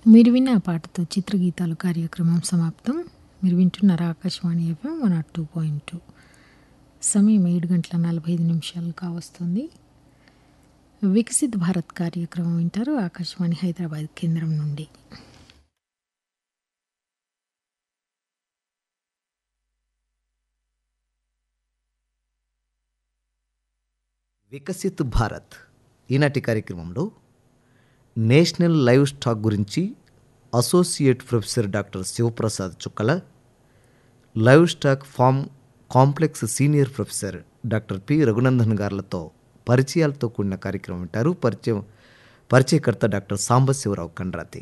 మీరు విన్న ఆ పాటతో చిత్రగీతాలు కార్యక్రమం సమాప్తం మీరు వింటున్నారు Akashvani FM one naught two point two సమయం ఏడు గంటల నలభై ఐదు నిమిషాలు కావస్తుంది వికసిత్ భారత్ కార్యక్రమం వింటారు ఆకాశవాణి హైదరాబాద్ కేంద్రం నుండి వికసిత్ భారత్ ఈనాటి కార్యక్రమంలో నేషనల్ లైవ్ స్టాక్ గురించి associate professor doctor Sivaprasad Chukkala live stock farm complex senior professor doctor P Raghunandan గారులతో పరిచయాలతో కూడిన కార్యక్రమం వింటారు పరిచయం పరిచయకర్త డాక్టర్ సాంబశివరావు కండ్రాతి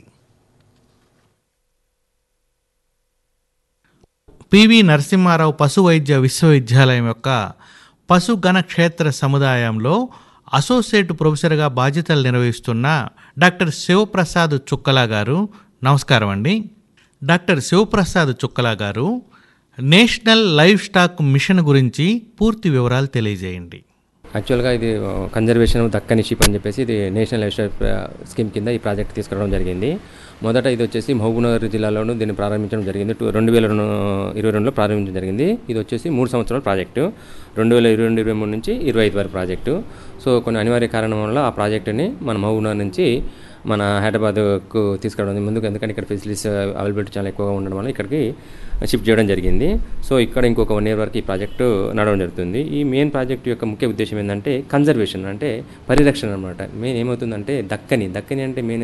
పివి నరసింహారావు పశు వైద్య విశ్వవిద్యాలయం యొక్క పశుగణ క్షేత్ర సముదాయంలో అసోసియేట్ ప్రొఫెసర్గా బాధ్యతలు నిర్వహిస్తున్న డాక్టర్ శివప్రసాద్ చుక్కలా గారు నమస్కారం అండి డాక్టర్ శివప్రసాద్ చుక్కలా గారు నేషనల్ లైవ్ స్టాక్ మిషన్ గురించి పూర్తి వివరాలు తెలియజేయండి యాక్చువల్గా ఇది కన్జర్వేషన్ దక్కని షిప్ అని చెప్పేసి ఇది నేషనల్ లైఫ్ స్టైల్ స్కీమ్ కింద ఈ ప్రాజెక్ట్ తీసుకురావడం జరిగింది మొదట ఇది వచ్చేసి మహబూబ్నగర్ జిల్లాలోనూ దీన్ని ప్రారంభించడం జరిగింది టూ- రెండు వేల రెండు ఇరవై రెండులో ప్రారంభించడం జరిగింది ఇది వచ్చేసి మూడు సంవత్సరాల ప్రాజెక్టు రెండు వేల ఇరవై రెండు ఇరవై మూడు నుంచి ఇరవై ఐదు వరకు ప్రాజెక్టు సో కొన్ని అనివార్య కారణం వల్ల ఆ ప్రాజెక్టుని మన మహబూబ్నగర్ నుంచి మన హైదరాబాద్కు తీసుకురావడం ముందుకు ఎందుకంటే ఇక్కడ ఫెసిలిటీస్ అవైలబిలిటీ చాలా ఎక్కువగా ఉండడం వల్ల ఇక్కడికి షిఫ్ట్ చేయడం జరిగింది సో ఇక్కడ ఇంకొక వన్ ఇయర్ వరకు ఈ ప్రాజెక్టు నడవడం జరుగుతుంది ఈ మెయిన్ ప్రాజెక్ట్ యొక్క ముఖ్య ఉద్దేశం ఏంటంటే కన్జర్వేషన్ అంటే పరిరక్షణ అనమాట మెయిన్ ఏమవుతుందంటే దక్కని దక్కని అంటే మెయిన్